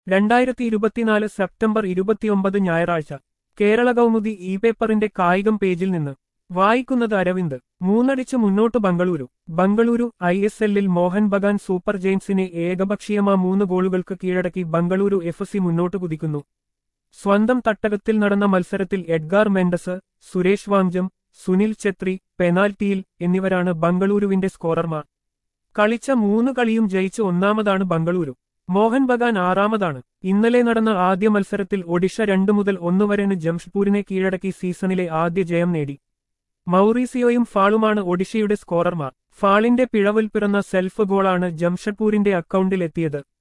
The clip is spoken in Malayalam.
രണ്ടായിരത്തി ഇരുപത്തിനാല് സെപ്റ്റംബർ ഇരുപത്തിയൊമ്പത് ഞായറാഴ്ച കേരള കൗമുദി ഇ പേപ്പറിന്റെ കായികം പേജിൽ നിന്ന് വായിക്കുന്നത് അരവിന്ദ് മൂന്നടിച്ച് മുന്നോട്ട് ബംഗളൂരു ബംഗളൂരു ഐ എസ് എല്ലിൽ മോഹൻ ബഗാൻ സൂപ്പർ ജെയിൻസിനെ ഏകപക്ഷീയമാ മൂന്ന് ഗോളുകൾക്ക് കീഴടക്കി ബംഗളൂരു എഫ് സി മുന്നോട്ട് കുതിക്കുന്നു സ്വന്തം തട്ടകത്തിൽ നടന്ന മത്സരത്തിൽ എഡ്ഗാർ മെൻഡസ് സുരേഷ് വാങ്ജം സുനിൽ ഛത്രി പെനാൽറ്റിയിൽ എന്നിവരാണ് ബംഗളൂരുവിന്റെ സ്കോറർമാർ കളിച്ച മൂന്ന് കളിയും ജയിച്ച് ഒന്നാമതാണ് ബംഗളൂരു മോഹൻ ബഗാൻ ആറാമതാണ് ഇന്നലെ നടന്ന ആദ്യ മത്സരത്തിൽ ഒഡിഷ രണ്ടു മുതൽ ഒന്ന് വരെന് ജംഷ്പൂരിനെ കീഴടക്കി സീസണിലെ ആദ്യ ജയം നേടി മൗറീസിയോയും ഫാളുമാണ് ഒഡിഷയുടെ സ്കോറർമാർ ഫാളിന്റെ പിഴവിൽ പിറന്ന സെൽഫ് ഗോളാണ് ജംഷഡ്പൂരിന്റെ അക്കൗണ്ടിൽ എത്തിയത്